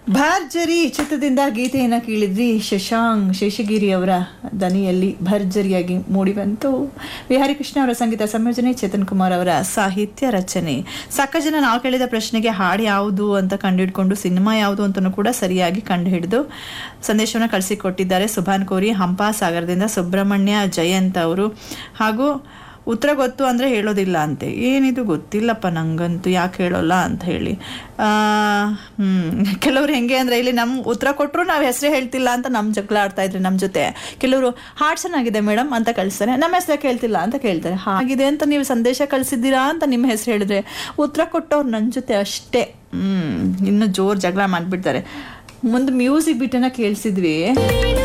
ಭರ್ಜರಿ ಚಿತ್ರದಿಂದ ಗೀತೆಯನ್ನು ಕೇಳಿದ್ರಿ ಶಶಾಂಕ್ ಶೇಷಗಿರಿ ಅವರ ದನಿಯಲ್ಲಿ ಭರ್ಜರಿಯಾಗಿ ಮೂಡಿಬಂತು ವಿಹಾರಿ ಕೃಷ್ಣ ಅವರ ಸಂಗೀತ ಸಂಯೋಜನೆ ಚೇತನ್ ಕುಮಾರ್ ಅವರ ಸಾಹಿತ್ಯ ರಚನೆ ಸಾಕಷ್ಟು ಜನ ನಾವು ಕೇಳಿದ ಪ್ರಶ್ನೆಗೆ ಹಾಡು ಯಾವುದು ಅಂತ ಕಂಡುಹಿಡ್ಕೊಂಡು ಸಿನಿಮಾ ಯಾವುದು ಅಂತಲೂ ಕೂಡ ಸರಿಯಾಗಿ ಕಂಡುಹಿಡಿದು ಸಂದೇಶವನ್ನು ಕಳಿಸಿಕೊಟ್ಟಿದ್ದಾರೆ ಸುಭಾನ್ ಕೋರಿ ಹಂಪಾ ಸಾಗರದಿಂದ ಸುಬ್ರಹ್ಮಣ್ಯ ಜಯಂತ್ ಅವರು ಹಾಗೂ ಉತ್ತರ ಗೊತ್ತು ಅಂದರೆ ಹೇಳೋದಿಲ್ಲ ಅಂತೆ ಏನಿದು ಗೊತ್ತಿಲ್ಲಪ್ಪ ನಂಗಂತೂ ಯಾಕೆ ಹೇಳೋಲ್ಲ ಅಂತ ಹೇಳಿ ಆ, ಹ್ಮ್ ಕೆಲವ್ರು ಹೆಂಗೆ ಅಂದರೆ ಇಲ್ಲಿ ನಮ್ಮ ಉತ್ತರ ಕೊಟ್ಟರು ನಾವು ಹೆಸರೇ ಹೇಳ್ತಿಲ್ಲ ಅಂತ ನಮ್ಮ ಜಗಳ ಆಡ್ತಾ ಇದ್ರಿ ನಮ್ಮ ಜೊತೆ ಕೆಲವರು ಹಾಡು ಚೆನ್ನಾಗಿದೆ ಮೇಡಮ್ ಅಂತ ಕಳಿಸ್ತಾರೆ ನಮ್ಮ ಹೆಸರೇ ಕೇಳ್ತಿಲ್ಲ ಅಂತ ಕೇಳ್ತಾರೆ ಹಾಗಿದೆ ಅಂತ ನೀವು ಸಂದೇಶ ಕಳಿಸಿದ್ದೀರಾ ಅಂತ ನಿಮ್ಮ ಹೆಸರು ಹೇಳಿದ್ರೆ ಉತ್ತರ ಕೊಟ್ಟವ್ರು ನನ್ನ ಜೊತೆ ಅಷ್ಟೇ ಹ್ಮ್ ಇನ್ನು ಜೋರು ಜಗಳ ಮಾಡಿಬಿಡ್ತಾರೆ ಮುಂದೆ ಮ್ಯೂಸಿಕ್ ಬಿಟ್ಟನ್ನ ಕೇಳಿಸಿದ್ವಿ